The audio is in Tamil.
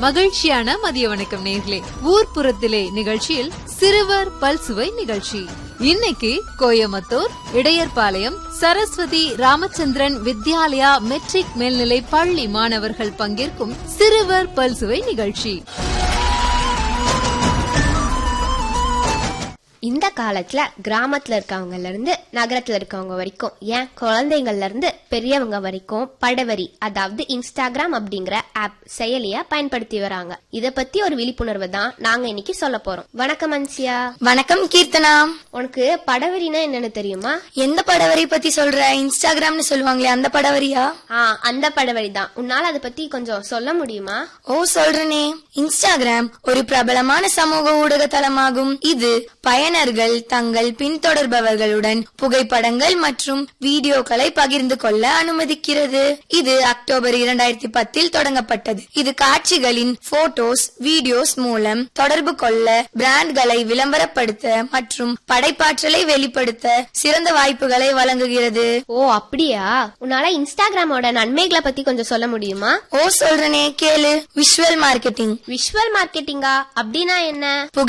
மகிழ்ச்சியான மதிய வணக்கம் நேர்களே ஊர்ப்புறத்திலே நிகழ்ச்சியில் சிறுவர் பல்சுவை நிகழ்ச்சி இன்னைக்கு கோயம்புத்தூர் இடையர்பாளையம் சரஸ்வதி ராமச்சந்திரன் வித்யாலயா மெட்ரிக் மேல்நிலை பள்ளி மாணவர்கள் பங்கேற்கும் சிறுவர் பல்சுவை நிகழ்ச்சி இந்த காலத்துல கிராமத்துல இருக்கவங்கல இருந்து நகரத்துல இருக்கவங்க வரைக்கும் ஏன் குழந்தைங்கள்ல இருந்து பெரியவங்க வரைக்கும் படவரி அதாவது இன்ஸ்டாகிராம் அப்படிங்கிற ஆப் செயலிய பயன்படுத்தி வராங்க இத பத்தி ஒரு விழிப்புணர்வு தான் நாங்க இன்னைக்கு சொல்ல போறோம் வணக்கம் அன்சியா வணக்கம் கீர்த்தனா உனக்கு படவரினா என்னன்னு தெரியுமா எந்த படவரி பத்தி சொல்ற இன்ஸ்டாகிராம்னு சொல்லுவாங்களே அந்த படவரியா ஆ அந்த படவரி தான் உன்னால அதை பத்தி கொஞ்சம் சொல்ல முடியுமா ஓ சொல்றனே இன்ஸ்டாகிராம் ஒரு பிரபலமான சமூக ஊடக தளமாகும் இது பயனர்கள் தங்கள் பின்தொடர்பவர்களுடன் புகைப்படங்கள் மற்றும் வீடியோக்களை பகிர்ந்து கொள்ள அனுமதிக்கிறது இது அக்டோபர் இரண்டாயிரத்தி பத்தில் தொடங்கப்பட்டது இது காட்சிகளின் போட்டோஸ் வீடியோஸ் மூலம் தொடர்பு கொள்ள பிராண்ட்களை விளம்பரப்படுத்த மற்றும் படைப்பாற்றலை வெளிப்படுத்த சிறந்த வாய்ப்புகளை வழங்குகிறது ஓ அப்படியா உன்னால இன்ஸ்டாகிராமோட நன்மைகளை பத்தி கொஞ்சம் சொல்ல முடியுமா ஓ சொல்றனே கேளு விஷுவல் மார்க்கெட்டிங் விஷுவல் மார்க்கெட்டிங்கா அப்படின்னா என்ன